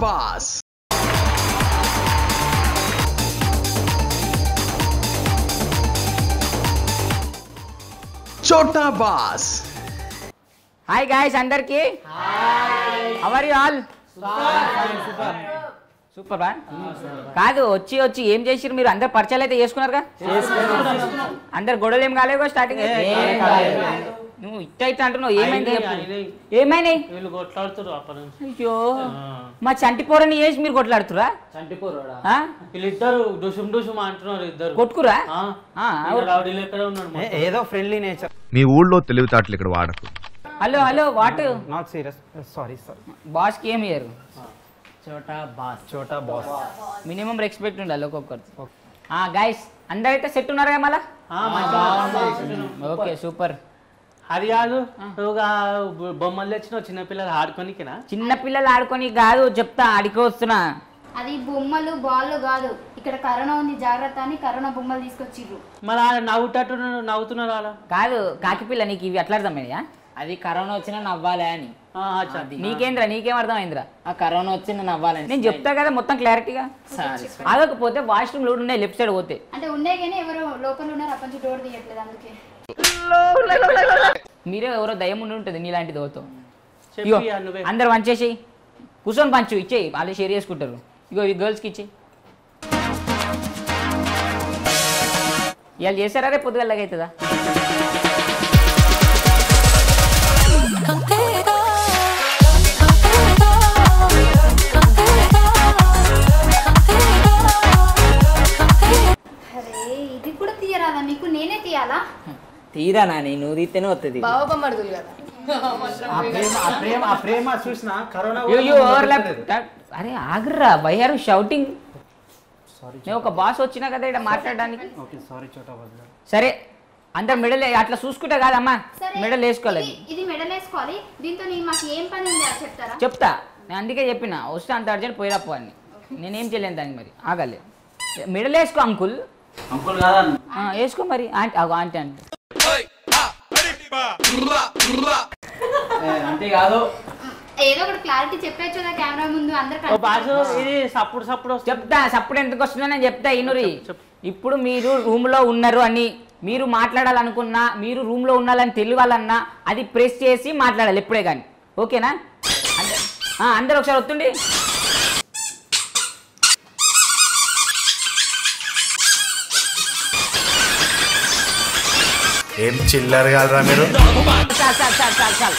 Boss Chota boss hi guys అందరికి how are you all super బా కాదు వచ్చి వచ్చి ఏం చేసిరు మీరు అందరు పరిచయాలు అయితే చేసుకున్నారుగా అందరు గొడవలు ఏం కాలేవు స్టార్టింగ్ నువ్వు ఇట్ట ఇట్ట అంటున్నావు ఏమైంది చెప్పు. ఏమైనాయి వీళ్ళు కొట్లాడుతున్నారు అప్పటి నుంచి అయ్యో మా చంటి పోరని వేసి మీరు కొట్లాడుతురా చంటిపోరాడా ఆ? వీళ్ళిద్దరు డుషుమ్ డుషుమ్ అంటున్నారు ఇద్దరు కొట్టుకురా ఆ, ఆ, ఈయన రౌడీలు ఎక్కడ ఉన్నాడు మొత్తం. ఏదో ఫ్రెండ్లీ నేచర్ మీ ఊళ్ళో తెలివితేటలు ఇక్కడ వాడకు hello hello what not serious sorry sir boss కి ఏమి ఇయ్యరు చోటా boss Chota boss minimum respect ఉండాలి ఒక్కొక్కరు గైస్ అందరైతే సెట్ ఉన్నారుగా మళ్ళా ఆ, మంచిగా ఓకే సూపర్ హరియాదు నువ్వుగా బొ- బొమ్మలు తెచ్చినావు చిన్నపిల్లలు ఆడుకోనికినా చిన్న పిల్లలు ఆడుకొని కాదు చెప్తా ఆడికి వస్తున్నా అది బొమ్మలు బాళ్ళు కాదు ఇక్కడ కరోనా ఉంది జాగ్రత్త అని కరోనా బొమ్మలు తీసుకొచ్చిర్రు మరి ఆడ నవ్వుటట్టు నవ్వుతున్నారు అలా కాదు కాకి పిల్ల నీకు ఇవి ఎట్లా అర్థమైందా అది కరోనా వచ్చినా నవ్వాలి అని ఆ, అచ్చా. నీకేంద్రా నీకేం అర్థమైందిరా ఆ కరోనా వచ్చింది నవ్వాలని నేను చెప్తా కదా మొత్తం క్లారిటీగా సారీ ఆగకపోతే వాష్రూమ్ లోడ్ ఉన్నాయి లెఫ్ట్ సైడ్ పోతే అంటే ఉండే కానీ ఎవరు లోపల ఉన్నారు అప్పటి నుంచి డోర్ తీయట్లేదు అందుకే మీరే ఎవరో దయ్యం ఉండి ఉంటుంది నీలాంటిది ఓతో చెప్పి ఇగో ఆ నువ్వే అందరు పంచేసి కూర్చొని పంచు ఇచ్చేయి వాళ్ళు షేర్ చేసుకుంటారు ఇగో ఈ గర్ల్స్కి ఇచ్చేయి ఇవాళ చేశారా రేపు పొద్దుగల్లగా అవుతుందా అరే ఇది కూడా తీయరాదా మీకు నేనే తీయాలా తీరా నాని నువ్వు తీస్తేనే వస్తుంది ఆ ప్రేమ ఆ ప్రేమ ఆ ప్రేమ చూసిన కరోనా యూ యూ ఓవర్లాప్ అరే ఆగ్రా వై ఆర్ షౌటింగ్ సారీ నేను ఒక బాస్ వచ్చినా కదా ఇక్కడ మాట్లాడడానికి ఓకే సారీ చోటా బాస్ గారు సరే అందరు మెడల్ అట్లా చూసుకుంటే కాదమ్మా సరే మెడల్ వేసుకోవాలి ఇది- ఇది మెడల్ వేసుకోవాలి దీంతో నీ మాకు ఏం పని ఉంది అది చెప్తారా చెప్తా నేను అందుకే చెప్పిన వస్తే అంత అర్జెంట్ పోయిరా పో అని నేనేం చేయలేను దానికి మరి ఆగలే మెడల్ వేసుకో అంకుల్ అంకుల్ కాదన్న ఆ, వేసుకో మరి ఆంటీ అగో ఆంటీ అంటే అంటే కాదు ఏదో ఒకటి క్లారిటీ చెప్పచ్చు కదా కెమెరా ముందు అందరు ఓ బాసు ఇది సప్పుడు సప్పుడు వస్తుంది చెప్తా సప్పుడు ఎందుకు వస్తుందో నేను చెప్తా ఇనురి ఇప్పుడు మీరు రూమ్ లో ఉన్నారు అని మీరు మాట్లాడాలనుకున్నా మీరు రూమ్ లో ఉన్నారని తెలియాలన్నా అది ప్రెస్ చేసి మాట్లాడాలి ఎప్పుడే కానీ ఓకేనా అంద- ఆ, అందరు ఒకసారి వస్తుండి ఏం చిల్లర కాదురా మీరు చాలు చాలు చాలు చాలు చాలు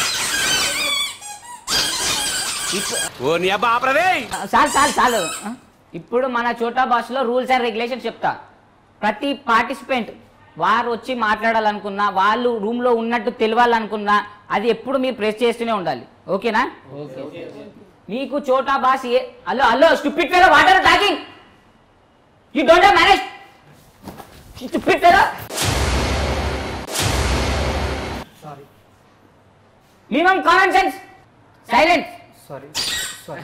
ఇప్పుడు- చాలు చాలు చాలు ఆ? ఇప్పుడు మన చోటా భాషలో రూల్స్ అండ్ రెగ్యులేషన్స్ చెప్తా ప్రతి పార్టిసిపెంట్ వారు వచ్చి మాట్లాడాలనుకున్నా వాళ్ళు రూమ్ లో ఉన్నట్టు తెలియాలనుకున్నా అది ఎప్పుడు మీరు ప్రెస్ చేస్తూనే ఉండాలి ఓకేనా మీకు చోటా భాష ఏ hello hello stupid fellow what are talking you don't have manage stupid fellow minimum common sense silent sorry sorry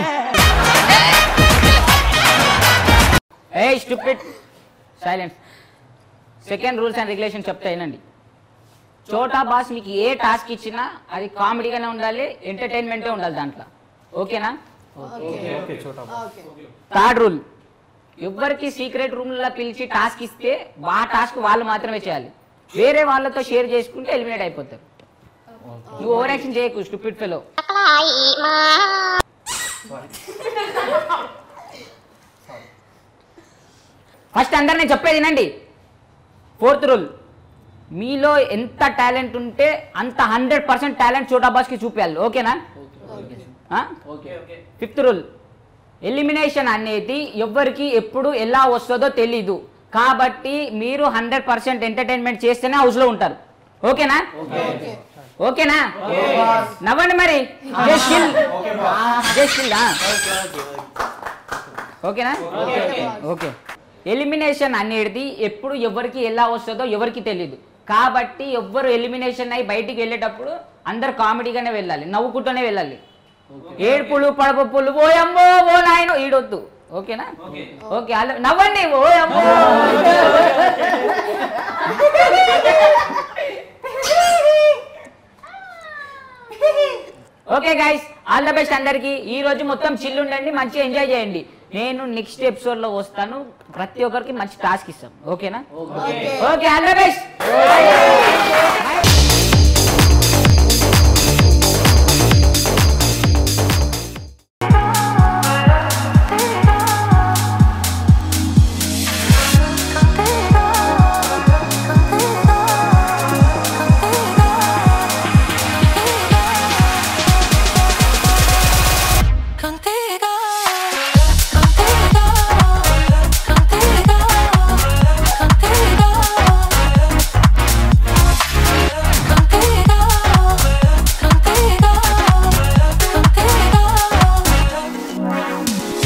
hey stupid silence second rules and regulation చెప్తా వినండి చోటా బాస్ మీకు ఏ టాస్క్ ఇచ్చినా అది కామెడీగానే ఉండాలి ఎంటర్టైన్మెంటే ఉండాలి దాంట్లో ఓకేనా okay Chota boss third rule ఎవ్వరికి సీక్రెట్ రూమ్లో పిలిచి టాస్క్ ఇస్తే ఆ టాస్క్ వాళ్ళు మాత్రమే చేయాలి వేరే వాళ్ళతో షేర్ చేసుకుంటే ఎలిమినేట్ అయిపోతారు నువ్వు ఓవర్ యాక్షన్ చేయకు స్టూపిడ్ ఫెలో ఫస్ట్ అందరు నేను చెప్పేది వినండి ఫోర్త్ రూల్ మీలో ఎంత టాలెంట్ ఉంటే అంత హండ్రెడ్ పర్సెంట్ టాలెంట్ చోటా బాస్కి చూపించాలి ఓకేనా ఫిఫ్త్ రూల్ ఎలిమినేషన్ అనేది ఎవ్వరికి ఎప్పుడు ఎలా వస్తుందో తెలీదు కాబట్టి మీరు హండ్రెడ్ పర్సెంట్ ఎంటర్టైన్మెంట్ చేస్తేనే హౌస్లో ఉంటారు ఓకేనా ఓకేనా నవ్వండి మరి Just chill. Just chill, ఆ. ఓకేనా ఓకే ఎలిమినేషన్ అనేది ఎప్పుడు ఎవరికి ఎలా వస్తుందో ఎవరికి తెలియదు కాబట్టి ఎవ్వరు ఎలిమినేషన్ అయి బయటికి వెళ్ళేటప్పుడు అందరు కామెడీగానే వెళ్ళాలి నవ్వుకుంటూనే వెళ్ళాలి ఏడుపులు పడపప్పులు ఓ అమ్మో ఓ నాయనో ఈడొద్దు ఓకేనా ఓకే అలా నవ్వండి ఓ అమ్మో okay guys all the best అందరికి ఈ రోజు మొత్తం చిల్లు ఉండండి మంచిగా ఎంజాయ్ చేయండి నేను నెక్స్ట్ ఎపిసోడ్ లో వస్తాను ప్రతి ఒక్కరికి మంచి టాస్క్ ఇస్తాం ఓకేనా okay all the best Contigo, contigo, contigo, contigo, contigo, contigo, contigo.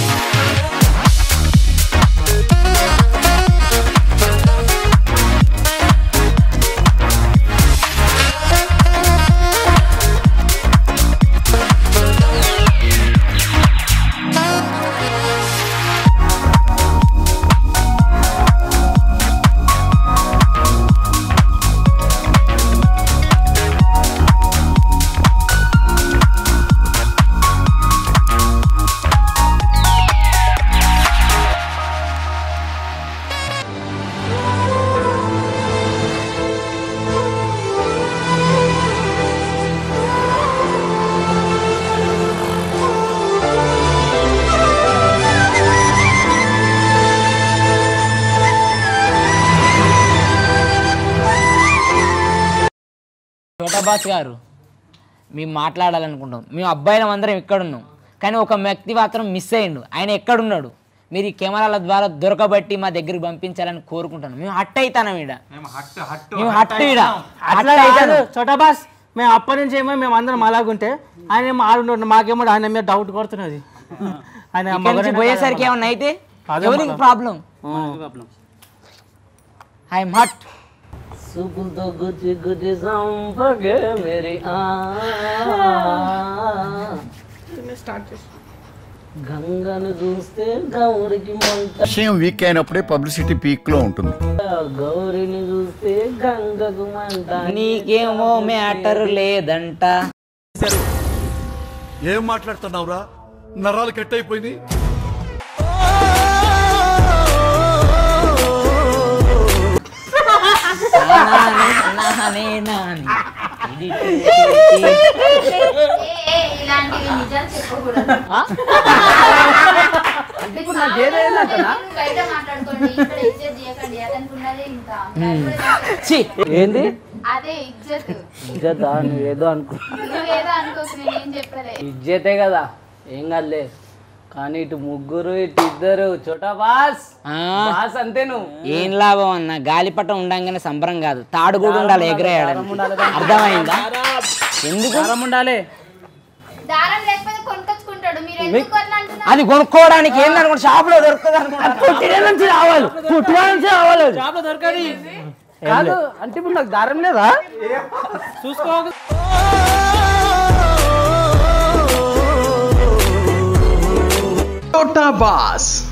Chota boss గారు మేము మాట్లాడాలనుకుంటాం మేము అబ్బాయిలం అందరం ఎక్కడున్నాం కానీ ఒక వ్యక్తి మాత్రం మిస్ అయ్యిండు ఆయన ఎక్కడున్నాడు మీరు ఈ కెమెరాల ద్వారా దొరకబట్టి మా దగ్గరికి పంపించాలని కోరుకుంటాను మేము హట్ అవుతాం ఈడ మేము హట్ ఈడ అట్లా హట్ కాదు అవుతాను చోటా బాస్ మేము అప్పటి నుంచి ఏమో మేము అందరం అలాగుంటే ఆయన ఏమో ఆడుంటాడు మాకేమో ఆయన మీద డౌట్ కొడుతున్నది ఆయన ఇక్కడి నుంచి మగనే పోయేసరికి ఏమన్నా అయితే అదే ఎవరికి మగ. ప్రాబ్లం ఐఎమ్ హట్ सुबह गुज गुज संपग मेरी आ గంగను చూస్తే గౌరికి మంట విషయం వీక్ అయినప్పుడే పబ్లిసిటీ పీక్ లో ఉంటుంది గౌరిని చూస్తే గంగకు మంట నీకేమో మ్యాటర్ లేదంట ఏం మాట్లాడుతున్నావురా నరాలు కట్ అయిపోయింది నానే, నానే, నానే. ఇది ఏ, ఏ, ఇలాంటివి నిజాలు చెప్పకూడదు ఇప్పుడు నాకు బయట మాట్లాడుకోండి ఇక్కడ ఇజ్జత్ చేయకండి అతనికి ఉన్నదే ఇంత ఛీ, ఏంది అదే ఇజ్జత్ ఇజ్జతా నువ్వు ఏదో అనుకో నువ్వేదో అనుకోకు నేనేం చెప్పలే ఇజ్జతే కదా ఏం కాదులే కానీ ఇటు ముగ్గురు ఇటు ఇద్దరు చోటా బాస్ ఆ, బాస్ అంతే నువ్వు ఏం లాభం అన్న గాలిపటం ఉండంగానే సంబరం కాదు తాడు కూడా ఉండాలి ఎగరేయడానికి అర్థమైందా ఎందుకు ఉండాలి దారం లేకపోతే కొనుకొచ్చుకుంటాడు మీరు ఎందుకు అట్లా అంటున్నారు అది కొనుక్కోవడానికి ఏందనుకో షాప్ లో దొరుకుతుంది అనుకుంటా పుట్టిన నుంచి రావాలి పుట్టిన నుంచి రావాలి అది. కాదు అంటే ఇప్పుడు నాకు దారం లేదా చూసుకో Tota Boss.